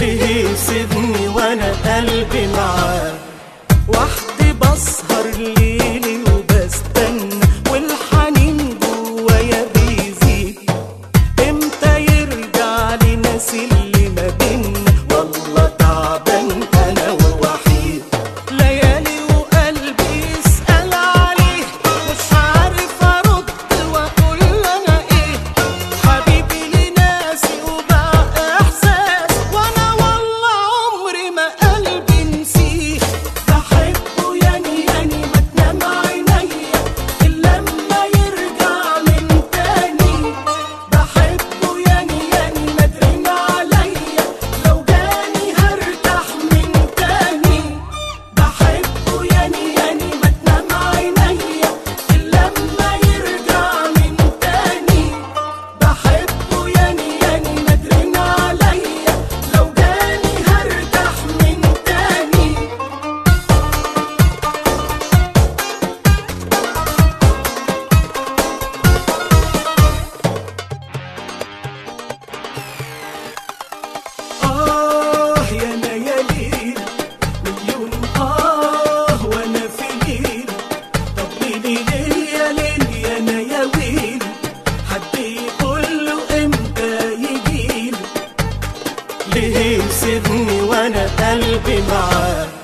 ليه يسيبني وانا قلبي معاه وحدي بسهر ليلي وبستنى والحنين جوايا بيزيد امتى يرجع لي ناس اللي ما بينا والله تعبان انا ووحيد ليالي وقلبي يسأل عليه مش عارف ارد واقول انا ايه حبيبي لناسي وبقى احساس وانا والله عمري ما قلبي نسيه بحبه يعني يعني ما تنام عينيا الا لما يرجع من تاني بحبه يعني يعني ما ترن عليا لو جاني هرتاح من تاني بحبه يعني يعني ما تنام عينيا الا لما يرجع من تاني بحبه يعني يعني ما ترن عليا لو جاني هرتاح من تاني آه يا ليالي مليون آه وأنا في ليل طب ليلي ليل يا ليل يا أنا يا ويل حد يقول له إمتى يجيلي ليه يسيبني وأنا قلبي معاه